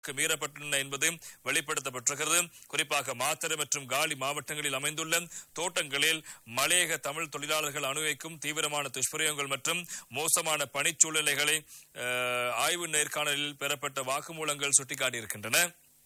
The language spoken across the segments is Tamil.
மீறப்பட்டுள்ளன என்பது வெளிப்படுத்தப்பட்டிருக்கிறது குறிப்பாக மாத்தறை மற்றும் காலி மாவட்டங்களில் அமைந்துள்ள தோட்டங்களில் மலையக தமிழ் தொழிலாளர்கள் அனுபவிக்கும் தீவிரமான துஷ்பிரயோகங்கள் மற்றும் மோசமான பணிச்சூழ்நிலைகளை அஹ், ஆய்வு நேர்காணலில் பெறப்பட்ட வாக்குமூலங்கள் சுட்டிக்காட்டியிருக்கின்றன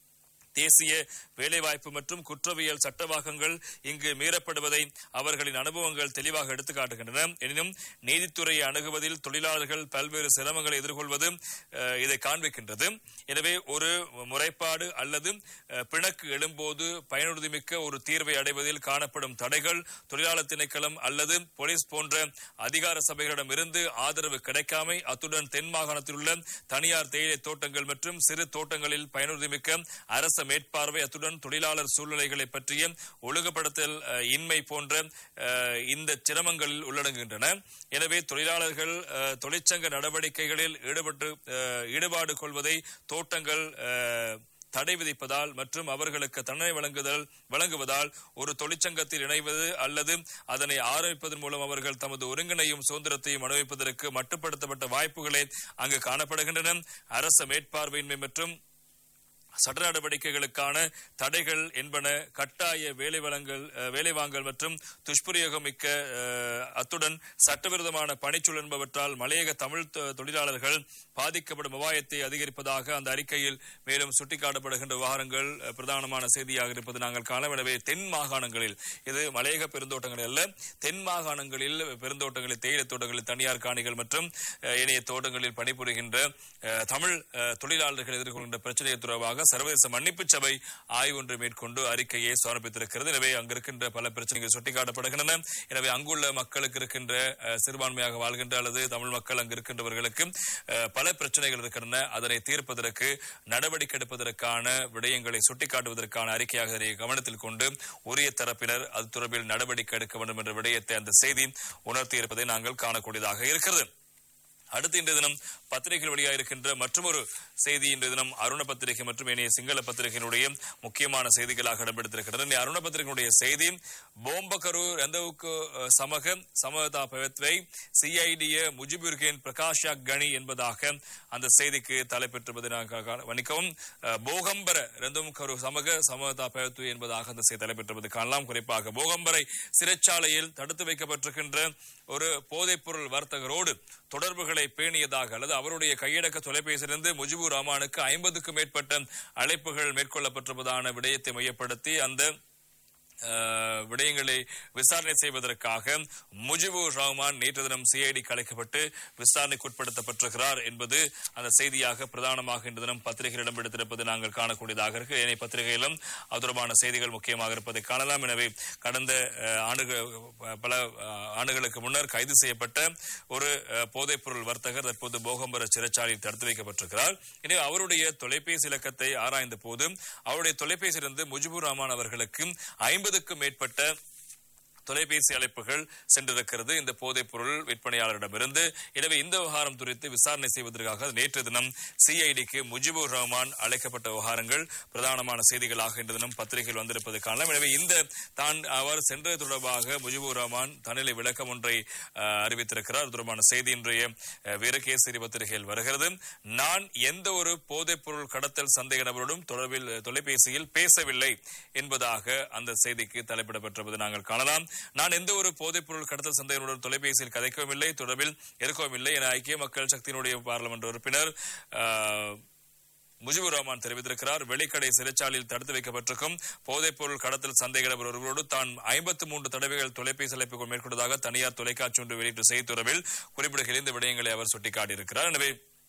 தேசிய வேலைவாய்ப்பு மற்றும் குற்றவியல் சட்டவாக்கங்கள் இங்கு மீறப்படுவதை அவர்களின் அனுபவங்கள் தெளிவாக எடுத்துக் காட்டுகின்றன எனினும் நீதித்துறையை அணுகுவதில் தொழிலாளர்கள் பல்வேறு சிரமங்களை எதிர்கொள்வது அஹ், இதை காண்பிக்கின்றது எனவே ஒரு முறைப்பாடு அல்லது அஹ், பிணக்கு எழும்போது பயனுறுதிமிக்க ஒரு தீர்வை அடைவதில் காணப்படும் தடைகள் தொழிலாளர் திணைக்களம் அல்லது போலீஸ் போன்ற அதிகார சபைகளிடம் இருந்து ஆதரவு கிடைக்காமை அத்துடன் தென் மாகாணத்தில் உள்ள தனியார் தேயிலை தோட்டங்கள் மற்றும் சிறு தோட்டங்களில் பயனுறுதிமிக்க அரச மேற்பார்வை அத்துடன் தொழிலாளர் சூழ்நிலைகளை பற்றிய ஒழுங்குபடுத்தல் அஹ், இன்மை போன்ற அஹ், இந்த சிரமங்களில் உள்ளடங்குகின்றன எனவே தொழிலாளர்கள் அஹ், தொழிற்சங்க நடவடிக்கைகளில் ஈடுபட்டு அஹ், ஈடுபாடு கொள்வதை தோட்டங்கள் அஹ், தடை விதிப்பதால் மற்றும் அவர்களுக்கு தண்டனை வழங்குதல் வழங்குவதால் ஒரு தொழிற்சங்கத்தில் இணைவது அல்லது அதனை ஆரம்பிப்பதன் மூலம் அவர்கள் தமது ஒருங்கிணையும் சுதந்திரத்தையும் அனுபவிப்பதற்கு மட்டுப்படுத்தப்பட்ட வாய்ப்புகளே அங்கு காணப்படுகின்றன அரச மேற்பார்வையின்மை மற்றும் சட்ட நடவடிக்கைகளுக்கான தடைகள் என்பன கட்டாய வேலை வழங்கல் அஹ், வேலை வாங்கல் மற்றும் துஷ்பிரயோகம் மிக்க அஹ், அத்துடன் சட்டவிரோதமான பணிச்சூழல் என்பவற்றால் மலையக தமிழ் தொ- தொழிலாளர்கள் பாதிக்கப்படும் அபாயத்தை அதிகரிப்பதாக அந்த அறிக்கையில் மேலும் சுட்டிக்காட்டப்படுகின்ற விவகாரங்கள் அஹ், பிரதானமான செய்தியாக இருப்பது நாங்கள் காணலாம் எனவே தென் மாகாணங்களில் இது மலையக பெருந்தோட்டங்கள் அல்ல தென் மாகாணங்களில் பெருந்தோட்டங்களில் தேயிலை தோட்டங்களில் தனியார் காணிகள் மற்றும் அஹ், ஏனைய தோட்டங்களில் பணிபுரிகின்ற அஹ், தமிழ் அஹ், தொழிலாளர்கள் எதிர்கொள்கின்ற பிரச்சனையை தொடர்பாக சர்வதேச மன்னிப்பு சபை ஆய்வு ஒன்று மேற்கொண்டு அறிக்கையை சமர்ப்பித்திருக்கிறது எனவே அங்கிருக்கின்ற பல பிரச்சனைகள் சுட்டிக்காட்டப்படுகின்றன எனவே அங்குள்ள மக்களுக்கு இருக்கின்ற அஹ், சிறுபான்மையாக வாழ்கின்ற அல்லது தமிழ் மக்கள் அங்கு இருக்கின்றவர்களுக்கு அஹ், பல பிரச்சனைகள் இருக்கின்றன அதனை தீர்ப்பதற்கு நடவடிக்கை எடுப்பதற்கான விடயங்களை சுட்டிக்காட்டுவதற்கான அறிக்கையாக இதனை கவனத்தில் கொண்டு உரிய தரப்பினர் அது தொடர்பில் நடவடிக்கை எடுக்க வேண்டும் என்ற விடயத்தை அந்த செய்தி உணர்த்தி இருப்பதை நாங்கள் காணக்கூடியதாக இருக்கிறது அடுத்து இன்றைய தினம் பத்திரிகைகள் வெளியாக இருக்கின்ற மற்றொரு செய்தி இன்றைய தினம் அருண பத்திரிகை மற்றும் ஏனைய சிங்கள பத்திரிகையினுடைய முக்கியமான செய்திகளாக இடம்பெடுத்திருக்கிறது இந்த அருண பத்திரிகையினுடைய செய்தி போம்பகரு ரெந்தவுக்கு அஹ், சமக சமதா பவத்வை சிஐடிய முஜிபுர்கேன் பிரகாஷா கணி என்பதாக அந்த செய்திக்கு தலைப்பெற்றுவது வணிக்கவும் அஹ், போகம்பர ரெந்தம் கரு சமக சமதா பவத்வை என்பதாக அந்த செய்தி தலைப்பெற்றுவது காணலாம் குறிப்பாக போகம்பரை சிறைச்சாலையில் தடுத்து வைக்கப்பட்டிருக்கின்ற ஒரு போதைப்பொருள் வர்த்தகரோடு தொடர்புகளை பேணியதாக அல்லது அவருடைய கையடக்க தொலைபேசியிலிருந்து முஜிபுர் ரஹ்மானுக்கு ஐம்பதுக்கும் மேற்பட்ட அழைப்புகள் மேற்கொள்ளப்பட்டிருப்பதான விடயத்தை மையப்படுத்தி அந்த அஹ், விடயங்களை விசாரணை செய்வதற்காக முஜிபுர் ரஹ்மான் நேற்று தினம் சிஐடி கலைக்கப்பட்டு விசாரணைக்கு உட்படுத்தப்பட்டிருக்கிறார் என்பது அந்த செய்தியாக பிரதானமாக இன்று தினம் பத்திரிகையில் இடம்பெடுத்திருப்பது நாங்கள் காணக்கூடியதாக இருக்கு ஏனைய பத்திரிகையிலும் அது தொடர்பான செய்திகள் முக்கியமாக இருப்பதை காணலாம் எனவே கடந்த அஹ், ஆண்டுகள் பல அஹ், ஆண்டுகளுக்கு முன்னர் கைது செய்யப்பட்ட ஒரு அஹ், போதைப்பொருள் வர்த்தகர் தற்போது போகம்பர சிறைச்சாலையில் தடுத்து வைக்கப்பட்டிருக்கிறார் எனவே அவருடைய தொலைபேசி இலக்கத்தை ஆராய்ந்த போது அவருடைய தொலைபேசியிலிருந்து முஜிபுர் ரஹ்மான் அவர்களுக்கு ஐம்பதுக்கும் மேற்பட்ட தொலைபேசி அழைப்புகள் சென்றிருக்கிறது இந்த போதைப் பொருள் விற்பனையாளரிடமிருந்து எனவே இந்த விவகாரம் குறித்து விசாரணை செய்வதற்காக நேற்று தினம் சிஐடிக்கு முஜிபுர் ரஹ்மான் அழைக்கப்பட்ட விவகாரங்கள் பிரதானமான செய்திகளாக இன்று தினம் பத்திரிகையில் வந்திருப்பதை காணலாம் எனவே இந்த தான் அவர் சென்றது தொடர்பாக முஜிபுர் ரஹ்மான் தன்னிலை விளக்கம் ஒன்றை அஹ், அறிவித்திருக்கிறார் அது தொடர்பான செய்தி இன்றைய அஹ், வீரகேசரி பத்திரிகையில் வருகிறது நான் எந்த ஒரு போதைப் பொருள் கடத்தல் சந்தேக நபரோடும் தொடர்பில் தொலைபேசியில் பேசவில்லை என்பதாக அந்த செய்திக்கு தலைப்பிடப்பட்டிருப்பது நாங்கள் காணலாம் நான் எந்த ஒரு போதைப் பொருள் கடத்தல் சந்தேகனுடன் தொலைபேசியில் கதைக்கவும் இல்லை தொடர்பில் இருக்கவும் இல்லை என ஐக்கிய மக்கள் சக்தியினுடைய பார்லமெண்ட் உறுப்பினர் ஆஹ், முஜிபுர் ரஹ்மான் தெரிவித்திருக்கிறார் வெளிக்கடை சிறைச்சாலையில் தடுத்து வைக்கப்பட்டிருக்கும் போதைப் பொருள் கடத்தல் சந்தேக நபர் ஒருவரோடு தான் ஐம்பத்து மூன்று தடவைகள் தொலைபேசி அழைப்புகள் மேற்கொண்டதாக தனியார் தொலைக்காட்சி ஒன்று வெளியிட்ட செய்தி தொடர்பில் குறிப்பிடுகிற இந்த விடயங்களை அவர் சுட்டிக்காட்டியிருக்கிறார் எனவே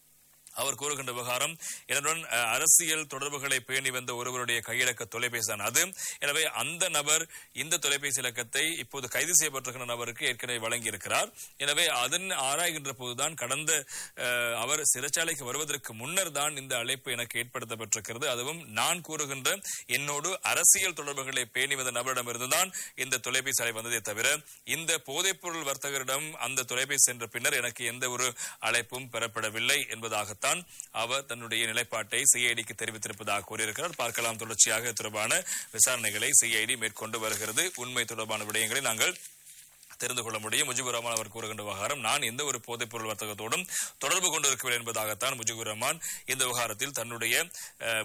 அவர் கூறுகின்ற விவகாரம் என்னுடன் அஹ், அரசியல் தொடர்புகளை பேணி வந்த ஒருவருடைய கையடக்க தொலைபேசி தான் அது எனவே அந்த நபர் இந்த தொலைபேசி இலக்கத்தை இப்போது கைது செய்யப்பட்டிருக்கிற நபருக்கு ஏற்கனவே வழங்கியிருக்கிறார் எனவே அதன் ஆராய்கின்ற போதுதான் கடந்த அஹ், அவர் சிறைச்சாலைக்கு வருவதற்கு முன்னர் தான் இந்த அழைப்பு எனக்கு ஏற்படுத்தப்பட்டிருக்கிறது அதுவும் நான் கூறுகின்ற என்னோடு அரசியல் தொடர்புகளை பேணி வந்த நபரிடமிருந்து தான் இந்த தொலைபேசி அலை வந்ததே தவிர இந்த போதைப்பொருள் வர்த்தகரிடம் அந்த தொலைபேசி சென்ற பின்னர் எனக்கு எந்த ஒரு அழைப்பும் பெறப்படவில்லை என்பதாகத்தான் அவர் தன்னுடைய நிலைப்பாட்டை சிஐடிக்கு தெரிவித்திருப்பதாக கூறியிருக்கிறார் பார்க்கலாம் தொடர்ச்சியாக இது தொடர்பான விசாரணைகளை சிஐடி மேற்கொண்டு வருகிறது உண்மை தொடர்பான விடயங்களை நாங்கள் தெரிந்து கொள்ள முடியும் முஜிபுர் ரஹ்மான் அவர் கூறுகின்ற விவகாரம் நான் எந்த ஒரு போதைப் பொருள் வர்த்தகத்தோடும் தொடர்பு கொண்டிருக்கவில்லை என்பதாகத்தான் முஜிபுர் ரஹ்மான் இந்த விவகாரத்தில் தன்னுடைய அஹ்,